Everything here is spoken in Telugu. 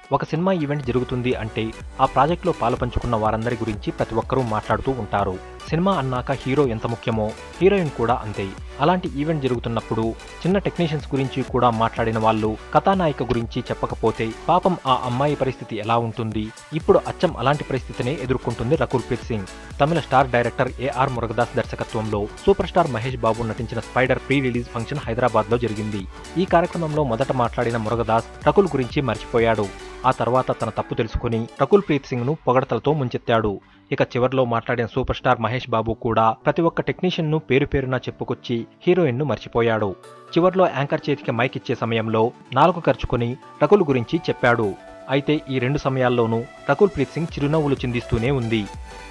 ఒక సినిమా ఈవెంట్ జరుగుతుంది అంటే ఆ ప్రాజెక్ట్లో పాలుపంచుకున్న వారందరి గురించి ప్రతి ఒక్కరూ మాట్లాడుతూ ఉంటారు సినిమా అన్నాక హీరో ఎంత ముఖ్యమో హీరోయిన్ కూడా అంతే అలాంటి ఈవెంట్ జరుగుతున్నప్పుడు చిన్న టెక్నీషియన్స్ గురించి కూడా మాట్లాడిన వాళ్ళు కథానాయిక గురించి చెప్పకపోతే పాపం ఆ అమ్మాయి పరిస్థితి ఎలా ఉంటుంది ఇప్పుడు అచ్చం అలాంటి పరిస్థితినే ఎదుర్కొంటుంది రకుల్ ప్రీత్ సింగ్ తమిళ స్టార్ డైరెక్టర్ ఏఆర్ మురుగదాస్ దర్శకత్వంలో సూపర్ స్టార్ మహేష్ బాబు నటించిన Spyder pre release function Hyderabad లో జరిగింది ఈ కార్యక్రమంలో మొదట మాట్లాడిన మురుగదాస్ రకుల్ గురించి మర్చిపోయాడు ఆ తర్వాత తన తప్పు తెలుసుకుని రకుల్ ప్రీత్ సింగ్ ను పొగడతలతో ముంచెత్తాడు ఇక చివర్లో మాట్లాడిన సూపర్ స్టార్ మహేష్ బాబు కూడా ప్రతి ఒక్క టెక్నీషియన్ ను పేరు పేరున చెప్పుకొచ్చి హీరోయిన్ ను మర్చిపోయాడు చివర్లో యాంకర్ చేతికి మైక్ ఇచ్చే సమయంలో నాలుగు ఖర్చుకొని రకుల్ గురించి చెప్పాడు అయితే ఈ రెండు సమయాల్లోనూ రకుల్ ప్రీత్ సింగ్ చిరునవ్వులు చిందిస్తూనే ఉంది